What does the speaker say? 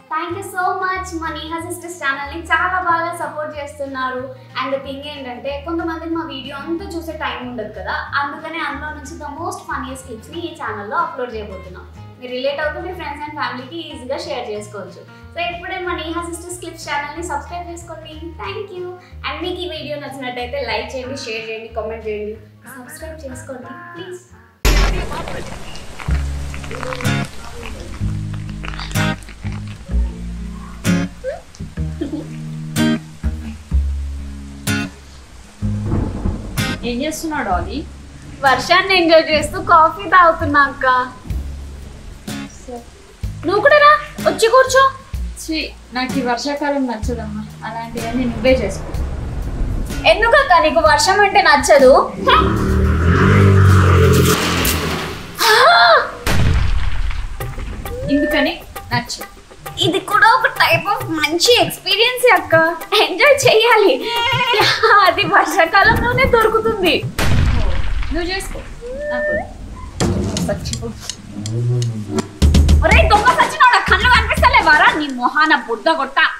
thank you so much మా Neha sisters ఛానల్ని చాలా బాగా సపోర్ట్ చేస్తున్నారు అండ్ థింగ్ ఏంటంటే కొంతమందికి మా వీడియో అంతా చూసే టైం ఉండదు కదా అందుకనే అందులో నుంచి ద మోస్ట్ ఫన్నీయస్ట్ క్లిప్స్ని ఈ ఛానల్లో అప్లోడ్ చేయబోతున్నాం మీరు రిలేట్ అవుతూ మీ ఫ్రెండ్స్ అండ్ ఫ్యామిలీకి ఈజీగా షేర్ చేసుకోవచ్చు సో ఇప్పుడే మా నేహా సిస్టర్స్ క్లిప్స్ ఛానల్ని సబ్స్క్రైబ్ చేసుకోండి థ్యాంక్ యూ అండ్ మీకు ఈ వీడియో నచ్చినట్టయితే లైక్ చేయండి షేర్ చేయండి కామెంట్ చేయండి సబ్స్క్రైబ్ చేసుకోండి ప్లీజ్ ఏం చేస్తున్నాడు అది వర్షాన్ని ఎంజాయ్ చేస్తూ కాఫీ తాగుతున్నా అక్క నువ్వు కూడా రా వచ్చి కూర్చో ఛీ, నాకు ఈ వర్షాకాలం నచ్చదమ్మా అలాంటివన్నీ నువ్వే చేసుకో ఎందుకక్క నీకు వర్షం అంటే నచ్చదు ఎందుకని నచ్చు ఇది కూడా ఒక టైప్ ఆఫ్ మంచి ఎక్స్పీరియన్స్ అక్క ఎంజాయ్ చేయాలి అది వర్షాకాలంలోనే దొరుకుతుంది నువ్వు చేసుకో నాకు చచ్చిపో ఒరే దొంగ సచ్చినోడ కళ్ళు కనిపిస్తలేవారా నీ మొహాన బుద్ధ కొట్ట